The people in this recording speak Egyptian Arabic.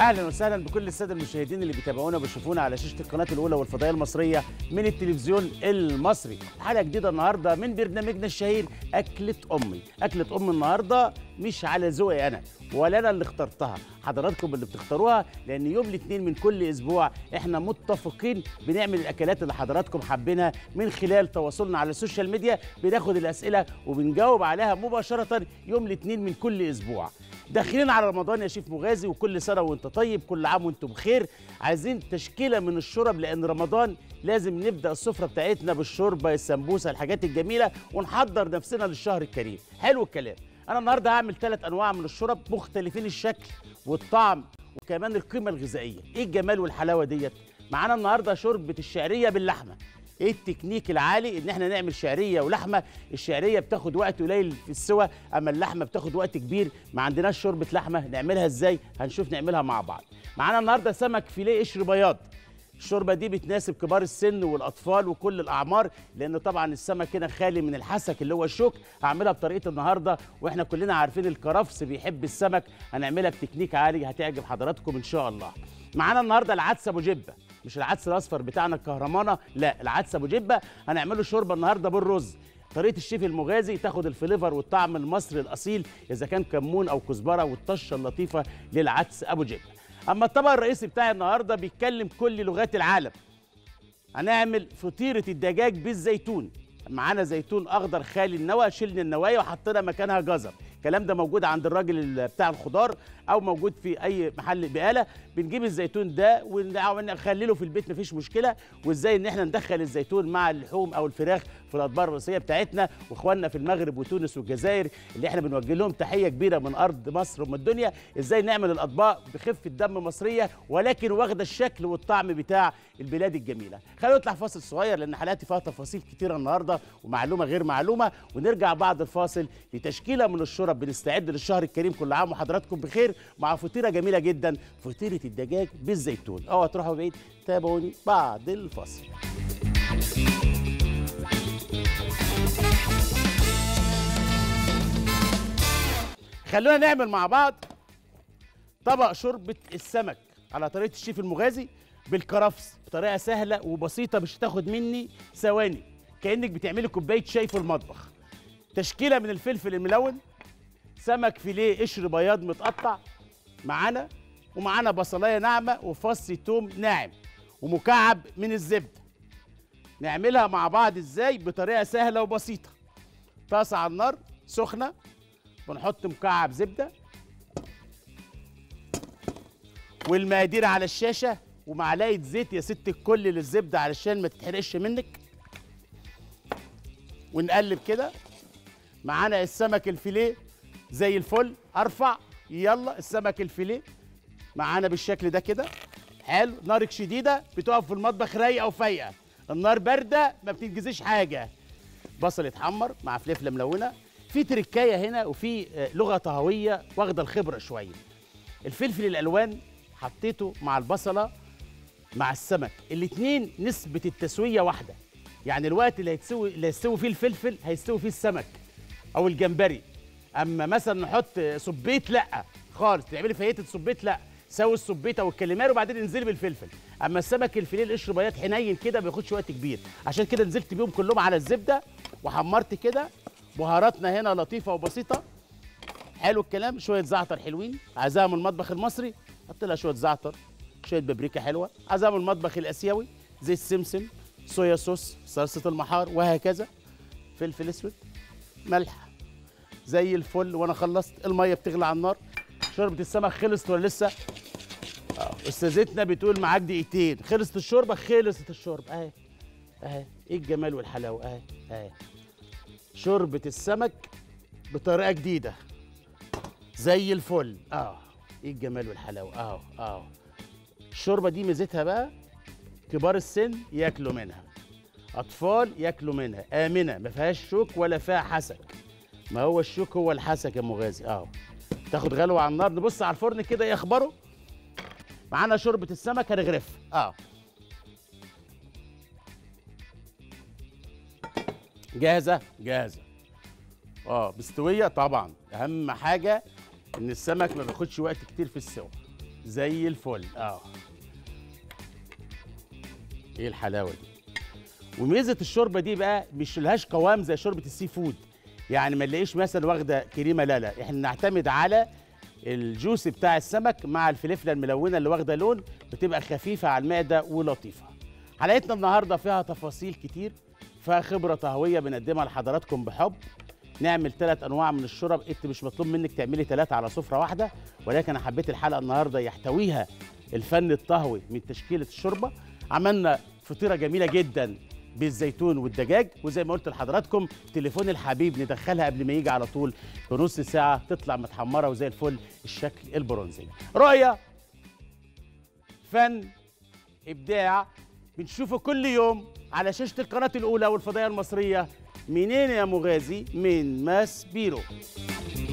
اهلا وسهلا بكل الساده المشاهدين اللي بيتابعونا وبيشوفونا على شاشه القناه الاولى والفضائيه المصريه من التلفزيون المصري حلقه جديده النهارده من برنامجنا الشهير اكله امي اكله ام النهارده مش على ذوقي انا ولا انا اللي اخترتها حضراتكم اللي بتختاروها لان يوم الاثنين من كل اسبوع احنا متفقين بنعمل الاكلات اللي حضراتكم حابينها من خلال تواصلنا على السوشيال ميديا بناخد الاسئله وبنجاوب عليها مباشره يوم الاثنين من كل اسبوع داخلين على رمضان يا شيف مغازي وكل سنه وانت طيب كل عام وانتم بخير عايزين تشكيله من الشرب لان رمضان لازم نبدا السفره بتاعتنا بالشوربه السمبوسه الحاجات الجميله ونحضر نفسنا للشهر الكريم حلو الكلام انا النهارده هعمل ثلاث انواع من الشرب مختلفين الشكل والطعم وكمان القيمه الغذائيه ايه الجمال والحلاوه ديت معانا النهارده شوربه الشعريه باللحمه ايه التكنيك العالي ان احنا نعمل شعريه ولحمه الشعريه بتاخد وقت قليل في السوى اما اللحمه بتاخد وقت كبير ما عندناش شوربه لحمه نعملها ازاي هنشوف نعملها مع بعض معانا النهارده سمك فيليه قشر بياض الشوربه دي بتناسب كبار السن والاطفال وكل الاعمار لان طبعا السمك هنا خالي من الحسك اللي هو الشوك هعملها بطريقه النهارده واحنا كلنا عارفين الكرفس بيحب السمك هنعملها بتكنيك عالي هتعجب حضراتكم ان شاء الله معانا النهارده العدس ابو جبه مش العدس الاصفر بتاعنا الكهرمانه لا العدس ابو جبه هنعمله شوربه النهارده بالرز طريقه الشيف المغازي تاخد الفليفر والطعم المصري الاصيل اذا كان كمون او كزبره والطشه اللطيفه للعدس ابو جبه اما الطبق الرئيسي بتاعي النهارده بيتكلم كل لغات العالم هنعمل فطيره الدجاج بالزيتون معانا زيتون اخضر خالي النوى شلنا النوايا وحطينا مكانها جزر الكلام ده موجود عند الراجل بتاع الخضار او موجود في اي محل بقاله بنجيب الزيتون ده ونخلله في البيت مفيش مشكله وازاي ان احنا ندخل الزيتون مع اللحوم او الفراخ في الاطباق الرئيسيه بتاعتنا واخواننا في المغرب وتونس والجزائر اللي احنا بنوجه لهم تحيه كبيره من ارض مصر ومن الدنيا ازاي نعمل الاطباق بخفه دم مصريه ولكن واخده الشكل والطعم بتاع البلاد الجميله خلينا نطلع فاصل صغير لان حلقاتي فيها تفاصيل كتيره النهارده ومعلومه غير معلومه ونرجع بعد الفاصل لتشكيله من الشرب بنستعد للشهر الكريم كل عام وحضراتكم بخير مع فطيره جميله جدا فطيره الدجاج بالزيتون اوعى تروحوا بعيد تابعوني بعد الفاصل خلونا نعمل مع بعض طبق شوربه السمك على طريقه الشيف المغازي بالكرفس بطريقه سهله وبسيطه مش هتاخد مني ثواني كانك بتعملي كوبايه شاي في المطبخ تشكيله من الفلفل الملون سمك فيليه قشر بياض متقطع معانا ومعانا بصلايه ناعمه وفص توم ناعم ومكعب من الزبده نعملها مع بعض ازاي بطريقه سهله وبسيطه طاسه على النار سخنه بنحط مكعب زبده والمقادير على الشاشه ومعلقه زيت يا ست الكل للزبده علشان ما تتحرقش منك ونقلب كده معانا السمك الفيليه زي الفل ارفع يلا السمك الفيليه معانا بالشكل ده كده حلو نارك شديده بتقف في المطبخ رايقه وفايقه النار بارده ما بتنجزيش حاجه بصل يتحمر مع فلفله ملونه في تركايه هنا وفي لغه طهويه واخده الخبره شويه الفلفل الالوان حطيته مع البصله مع السمك الاثنين نسبه التسويه واحده يعني الوقت اللي هيتسوي اللي هيستوي فيه الفلفل هيستوي فيه السمك او الجمبري اما مثلا نحط صبيت لا خالص تعملي فايته صبيت لا سوي الصبيته والكاليماري وبعدين انزلي بالفلفل اما السمك الفيليه القشر بياض حنين كده ما بياخدش وقت كبير عشان كده نزلت بيهم كلهم على الزبده وحمرت كده بهاراتنا هنا لطيفه وبسيطه حلو الكلام شويه زعتر حلوين عايزاها من المطبخ المصري حط لها شويه زعتر شويه بابريكا حلوه عايزاها من المطبخ الاسيوي زيت سمسم صويا صوص صلصه المحار وهكذا فلفل اسود ملح زي الفل وانا خلصت الميه بتغلي على النار شوربه السمك خلصت ولا لسه اه استاذتنا بتقول معاك دقيقتين خلصت الشوربه خلصت الشوربه اهي اهي ايه الجمال والحلاوه اهي اهي شوربه السمك بطريقه جديده زي الفل اه ايه الجمال والحلاوه اهو اهو الشوربه دي ميزتها بقى كبار السن ياكلوا منها اطفال ياكلوا منها امنه ما فيهاش شوك ولا فيها حسك ما هو الشوك هو الحسك يا مغازي اهو تاخد غلوه على النار نبص على الفرن كده ايه اخباره معانا شوربه السمك هنغرف اه جاهزه جاهزه اه مستويه طبعا اهم حاجه ان السمك ما بياخدش وقت كتير في السوا زي الفل اه ايه الحلاوه دي وميزه الشوربه دي بقى مش لهاش قوام زي شوربه السي فود يعني ما نلاقيش مثلا واخده كريمه لا لا احنا نعتمد على الجوس بتاع السمك مع الفلفله الملونه اللي واخده لون بتبقى خفيفه على المعده ولطيفه حلقتنا النهارده فيها تفاصيل كتير فيها خبره طهويه بنقدمها لحضراتكم بحب نعمل ثلاث انواع من الشرب انت مش مطلوب منك تعملي ثلاثه على سفره واحده ولكن انا حبيت الحلقه النهارده يحتويها الفن الطهوي من تشكيله الشوربه عملنا فطيره جميله جدا بالزيتون والدجاج وزي ما قلت لحضراتكم تليفون الحبيب ندخلها قبل ما يجي على طول بنص ساعه تطلع متحمره وزي الفل الشكل البرونزي رؤيه فن ابداع بنشوفه كل يوم على شاشه القناه الاولى والفضائيه المصريه منين يا مغازي من ماس بيرو